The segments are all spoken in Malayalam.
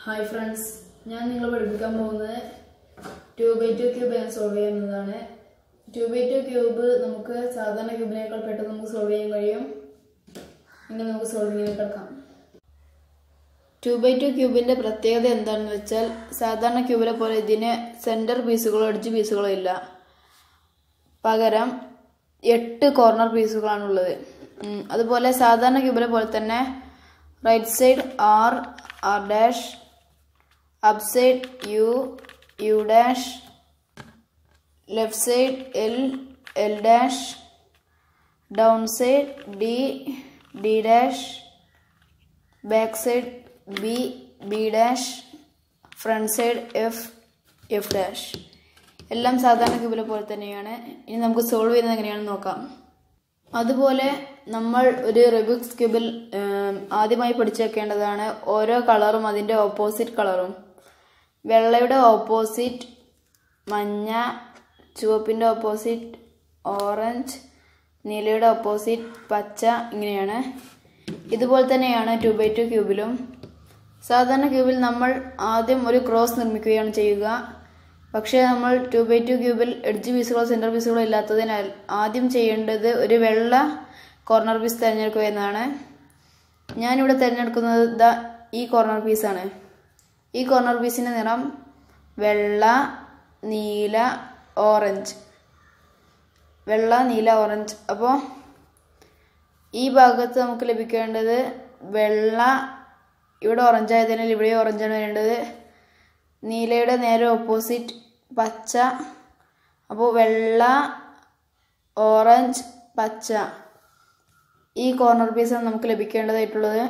ഹായ് ഫ്രണ്ട്സ് ഞാൻ നിങ്ങളെ പഠിപ്പിക്കാൻ പോകുന്നത് ടു ബൈ ടു ക്യൂബ് എങ്ങനെ സോൾവ് ചെയ്യുന്നതാണ് ടു ബൈ ടു ക്യൂബ് നമുക്ക് സാധാരണ ക്യൂബിനേക്കാൾ പെട്ടെന്ന് നമുക്ക് സോൾവ് ചെയ്യാൻ കഴിയും എങ്കിൽ നമുക്ക് സോൾവിങ്ങിലേക്ക് കിടക്കാം ടു ബൈ ടു ക്യൂബിൻ്റെ പ്രത്യേകത എന്താണെന്ന് വെച്ചാൽ സാധാരണ ക്യൂബിലെ പോലെ ഇതിന് സെൻറ്റർ പീസുകളോ എഡ്ജ് പീസുകളോ ഇല്ല പകരം എട്ട് കോർണർ പീസുകളാണുള്ളത് ഉം, അതുപോലെ സാധാരണ ക്യൂബിലെ പോലെ തന്നെ right side R R dash up side U U dash left side L L dash down side D D dash back side B B dash front side F F dash എല്ലാം സാധാരണ ക്യൂബിലെ പോലെ തന്നെയാണ് ഇനി നമുക്ക് സോൾവ് ചെയ്യുന്നത് എങ്ങനെയാണെന്ന് നോക്കാം അതുപോലെ നമ്മൾ ഒരു റെബിക്സ് ക്യൂബിൽ ഉം, ആദ്യമായി പഠിച്ചേക്കേണ്ടതാണ് ഓരോ കളറും അതിൻ്റെ ഓപ്പോസിറ്റ് കളറും വെള്ളയുടെ ഓപ്പോസിറ്റ് മഞ്ഞ ചുവപ്പിൻ്റെ ഓപ്പോസിറ്റ് ഓറഞ്ച് നീലയുടെ ഓപ്പോസിറ്റ് പച്ച ഇങ്ങനെയാണ് ഇതുപോലെ തന്നെയാണ് ടു ബൈ ടു ക്യൂബിലും സാധാരണ ക്യൂബിൽ നമ്മൾ ആദ്യം ഒരു ക്രോസ് നിർമ്മിക്കുകയാണ് ചെയ്യുക പക്ഷേ നമ്മൾ ടു ബൈ ടു ക്യൂബിൽ എഡ്ജ് പീസുകളോ സെൻറ്റർ പീസുകളോ ഇല്ലാത്തതിനാൽ ആദ്യം ചെയ്യേണ്ടത് ഒരു വെള്ള കോർണർ പീസ് തിരഞ്ഞെടുക്കുക എന്നതാണ് ഞാനിവിടെ തിരഞ്ഞെടുക്കുന്നത് ദാ ഈ കോർണർ പീസാണ് ഈ കോർണർ പീസിൻ്റെ നിറം വെള്ള നീല ഓറഞ്ച് വെള്ള നീല ഓറഞ്ച് അപ്പോൾ ഈ ഭാഗത്ത് നമുക്ക് ലഭിക്കേണ്ടത് വെള്ള ഇവിടെ ഓറഞ്ച് ആയതിനാൽ ഇവിടെ ഓറഞ്ചാണ് വരേണ്ടത് നീലയുടെ നേരെ ഓപ്പോസിറ്റ് പച്ച അപ്പോൾ വെള്ള ഓറഞ്ച് പച്ച ഈ കോർണർ പീസാണ് നമുക്ക് ലഭിക്കേണ്ടതായിട്ടുള്ളത്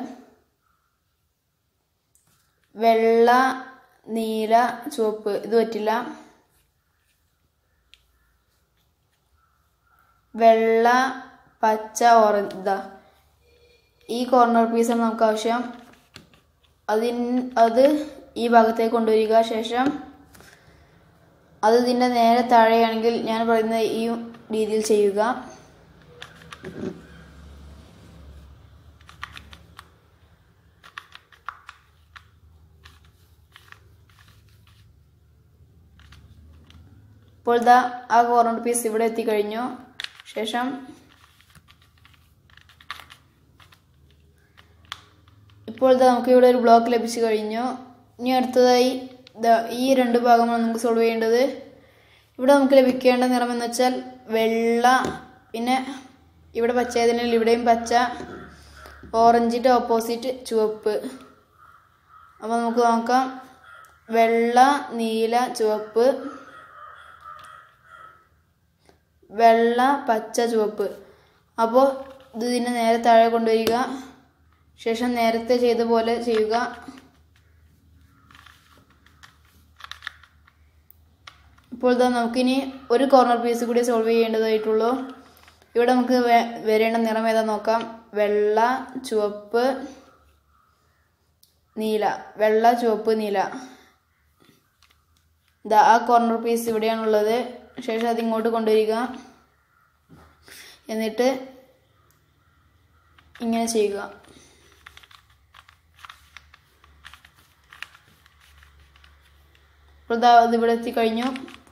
വെള്ള നീല ചുവപ്പ് ഇത് പറ്റില്ല വെള്ള പച്ച ഓറഞ്ച് ഇതാ ഈ കോർണർ പീസാണ് നമുക്ക് ആവശ്യം അതിൻ അത് ഈ ഭാഗത്തേക്ക് കൊണ്ടുവരിക ശേഷം അത് ഇതിൻ്റെ നേരെ താഴെയാണെങ്കിൽ ഞാൻ പറയുന്ന ഈ രീതിയിൽ ചെയ്യുക ഇപ്പോൾ ദാ ആ കോർണർ പീസ് ഇവിടെ എത്തിക്കഴിഞ്ഞു ശേഷം ഇപ്പോൾ ദാ നമുക്ക് ഇവിടെ ഒരു ബ്ലോക്ക് ലഭിച്ചു കഴിഞ്ഞു ഇനി അടുത്തതായി ദാ ഈ രണ്ട് ഭാഗമാണ് നമുക്ക് സോൾവ് ചെയ്യേണ്ടത് ഇവിടെ നമുക്ക് ലഭിക്കേണ്ട നിറം എന്ന് വെച്ചാൽ വെള്ള പിന്നെ ഇവിടെ പച്ചയായതിനാൽ ഇവിടെയും പച്ച ഓറഞ്ചിൻ്റെ ഓപ്പോസിറ്റ് ചുവപ്പ് അപ്പോൾ നമുക്ക് നോക്കാം വെള്ള നീല ചുവപ്പ് വെള്ള പച്ച ചുവപ്പ് അപ്പോൾ ഇത് ഇതിൻ്റെ നേരെ താഴെ കൊണ്ടുവരിക ശേഷം നേരത്തെ ചെയ്ത പോലെ ചെയ്യുക ഇപ്പോൾ ഇതാ നമുക്കിനി ഒരു കോർണർ പീസ് കൂടി സോൾവ് ചെയ്യേണ്ടതായിട്ടുള്ളൂ ഇവിടെ നമുക്ക് വേ- വരേണ്ട നിറം ഏതാ നോക്കാം വെള്ള ചുവപ്പ് നീല വെള്ള ചുവപ്പ് നീല ഇതാ ആ കോർണർ പീസ് ഇവിടെയാണുള്ളത് ശേഷം അത് ഇങ്ങോട്ട് കൊണ്ടുവരിക എന്നിട്ട് ഇങ്ങനെ ചെയ്യുക ഇപ്പോൾ ദാ അത് ഇവിടെ എത്തിക്കഴിഞ്ഞു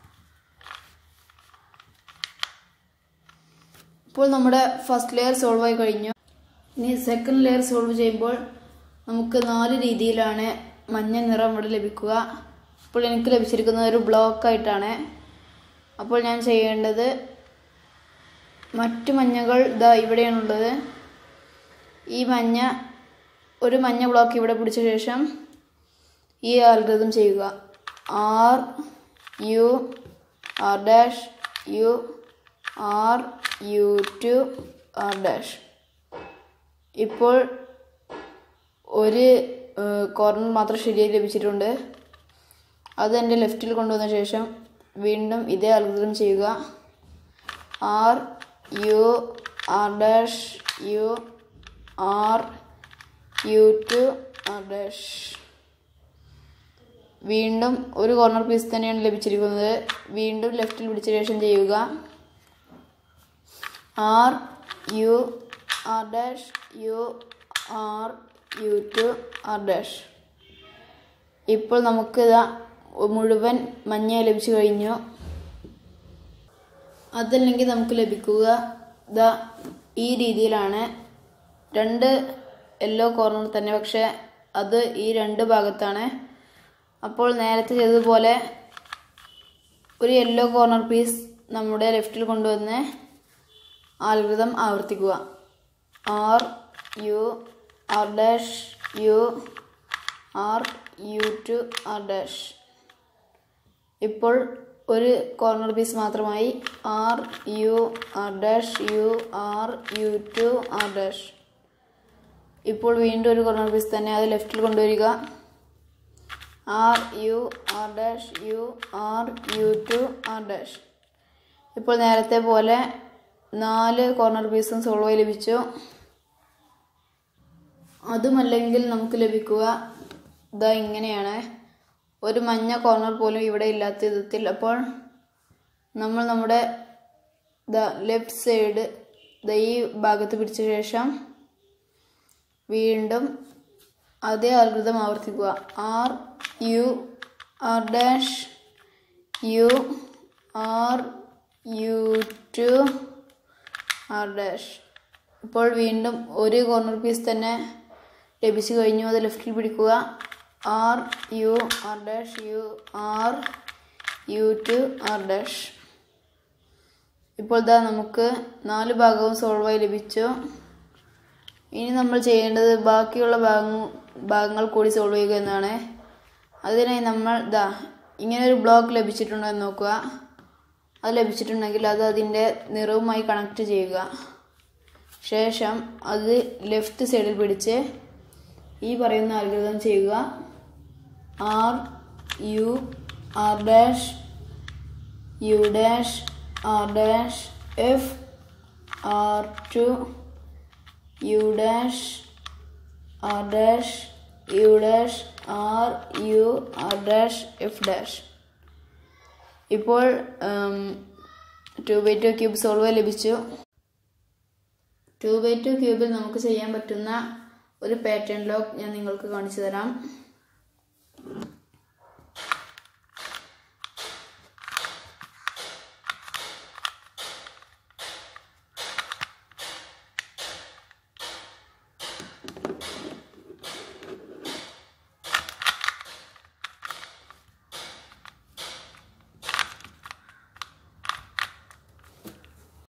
ഇപ്പോൾ നമ്മുടെ ഫസ്റ്റ് ലെയർ സോൾവ് ആയി കഴിഞ്ഞു ഇനി സെക്കൻഡ് ലെയർ സോൾവ് ചെയ്യുമ്പോൾ നമുക്ക് നാല് രീതിയിലാണ് മഞ്ഞ നിറം ഇവിടെ ലഭിക്കുക ഇപ്പോൾ എനിക്ക് ലഭിച്ചിരിക്കുന്നത് ഒരു ബ്ലോക്ക് ആയിട്ടാണ് അപ്പോൾ ഞാൻ ചെയ്യേണ്ടത് മറ്റു മഞ്ഞകൾ ഇതാ ഇവിടെയാണുള്ളത് ഈ മഞ്ഞ ഒരു മഞ്ഞ ബ്ലോക്ക് ഇവിടെ പിടിച്ച ശേഷം ഈ ആൽഗൃതം ചെയ്യുക R U R dash U R U two R dash ഇപ്പോൾ ഒരു കോർണർ മാത്രം ശരിയായി ലഭിച്ചിട്ടുണ്ട് അത് എൻ്റെ ലെഫ്റ്റിൽ കൊണ്ടുവന്ന ശേഷം വീണ്ടും ഇതേ അൽഗൃതം ചെയ്യുക R U R dash U R U two R dash വീണ്ടും ഒരു കോർണർ പീസ് തന്നെയാണ് ലഭിച്ചിരിക്കുന്നത് വീണ്ടും ലെഫ്റ്റിൽ പിടിച്ച ശേഷം ചെയ്യുക R U R dash U R U two R dash ഇപ്പോൾ നമുക്ക് ഇതാ മുഴുവൻ മഞ്ഞ ലഭിച്ചു കഴിഞ്ഞു അതല്ലെങ്കിൽ നമുക്ക് ലഭിക്കുക ഇതാ ഈ രീതിയിലാണ് രണ്ട് യെല്ലോ കോർണർ തന്നെ പക്ഷെ അത് ഈ രണ്ട് ഭാഗത്താണ് അപ്പോൾ നേരത്തെ ചെയ്തതുപോലെ ഒരു യെല്ലോ കോർണർ പീസ് നമ്മുടെ ലെഫ്റ്റിൽ കൊണ്ടുവന്ന് ആൽകൃതം ആവർത്തിക്കുക R U R dash U R U two R dash ഇപ്പോൾ ഒരു കോർണർ പീസ് മാത്രമായി R U R dash U R U two R dash ഇപ്പോൾ വീണ്ടും ഒരു കോർണർ പീസ് തന്നെ അത് ലെഫ്റ്റിൽ കൊണ്ടുവരിക R U R dash U R U two R dash ഇപ്പോൾ നേരത്തെ പോലെ നാല് കോർണർ പീസും സോൾവായി ലഭിച്ചു അതുമല്ലെങ്കിൽ നമുക്ക് ലഭിക്കുക ഇതാ ഇങ്ങനെയാണ് ഒരു മഞ്ഞ കോർണർ പോലും ഇവിടെ ഇല്ലാത്ത വിധത്തിൽ അപ്പോൾ നമ്മൾ നമ്മുടെ ദ ലെഫ്റ്റ് സൈഡ് ദ ഈ ഭാഗത്ത് പിടിച്ച ശേഷം വീണ്ടും അതേ അൽകൃതം ആവർത്തിക്കുക R U R dash U R U two R dash ഇപ്പോൾ വീണ്ടും ഒരു കോർണർ പീസ് തന്നെ ലഭിച്ചു കഴിഞ്ഞു അത് ലെഫ്റ്റിൽ പിടിക്കുക R U R dash U R U two R dash ഇപ്പോൾ ഇതാ നമുക്ക് നാല് ഭാഗവും സോൾവായി ലഭിച്ചു ഇനി നമ്മൾ ചെയ്യേണ്ടത് ബാക്കിയുള്ള ഭാഗങ്ങൾ ഭാഗങ്ങൾ കൂടി സോൾവ് ചെയ്യുക എന്നാണ് അതിനായി നമ്മൾ ഇതാ ഇങ്ങനെ ഒരു ബ്ലോക്ക് ലഭിച്ചിട്ടുണ്ടോ എന്ന് നോക്കുക അത് ലഭിച്ചിട്ടുണ്ടെങ്കിൽ അത് അതിൻ്റെ നിറവുമായി കണക്ട് ചെയ്യുക ശേഷം അത് ലെഫ്റ്റ് സൈഡിൽ പിടിച്ച് ഈ പറയുന്ന അൽഗൃതം ചെയ്യുക R U R dash U dash R dash F R two U dash R dash U dash R U R dash F dash ഇപ്പോൾ two by two cube solve ലഭിച്ചു ടു ബൈ ടു ക്യൂബിൽ നമുക്ക് ചെയ്യാൻ പറ്റുന്ന ഒരു പാറ്റേൺ ലോക്ക് ഞാൻ നിങ്ങൾക്ക് കാണിച്ചു തരാം